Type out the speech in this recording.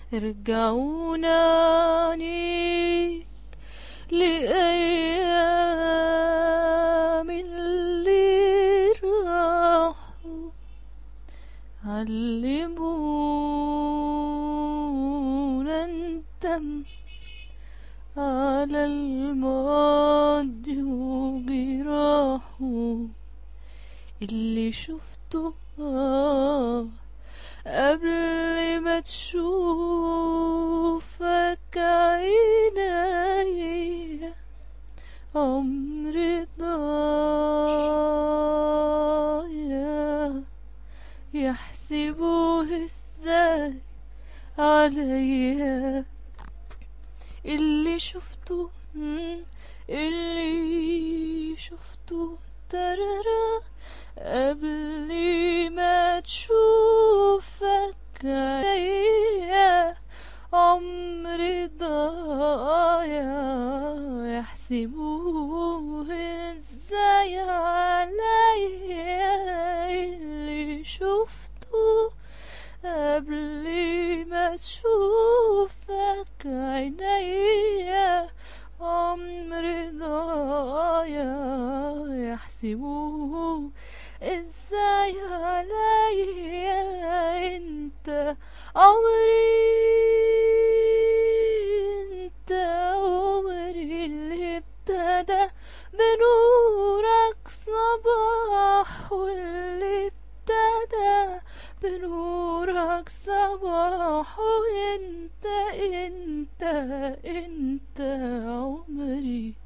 رجعوناني لأيام اللي راحوا علمونا ندم على الماضي وجراحه اللي شفته آه قبل ما تشوفك عيني عمري ضايع يحسبوه ازاي عليا اللي شفته مم، اللي شفته ترارا قبل ما تشوفك عينيا عمري ضايع يحسبوه ازاي عليا اللي شفته قبل ما تشوفك عينيا عمري ضايع يحسبوه ازاي عليا انت عمري انت عمري اللي ابتدى بنورك صباح واللي ابتدى بنورك صباح وانت انت انت عمري